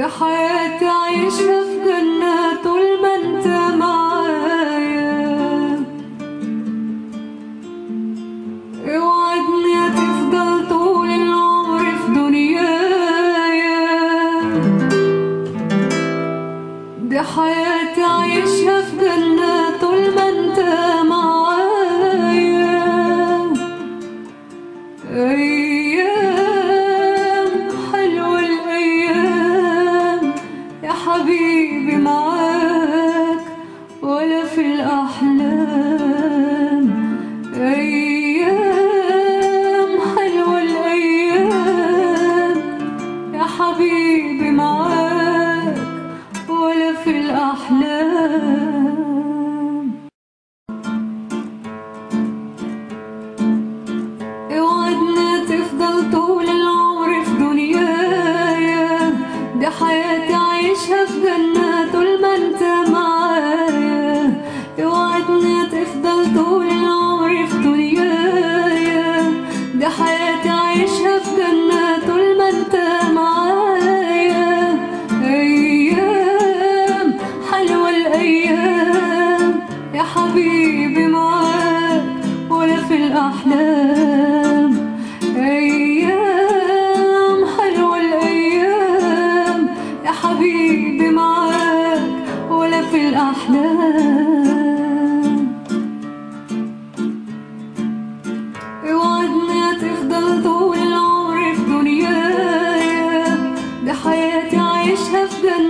حياتي عايشها في جنة طول ما انت معايا اوعدني هتفضل طول العمر في دنيايا دي حياتي عايشها في جنة طول ما انت معايا أيام حلوة الأيام يا حبيبي معاك ولا في الأحلام أيام حلوة الأيام يا حبيبي معاك ولا في الأحلام اوعدنا تفضل طول العمر في دنيايا دي حياتي عايشها في جنة طول ما انت معايا اوعدنا تفضل طول العمر في دنيايا دي حياتي عايشها في جنة طول ما انت معايا ايام حلوة الايام يا حبيبي معاك ولا في الأحلام أيام حلوة الأيام يا حبيبي معاك ولا في الأحلام اوعدني هتفضل طول العمر في دنيايا دي حياتي عايشها في جنة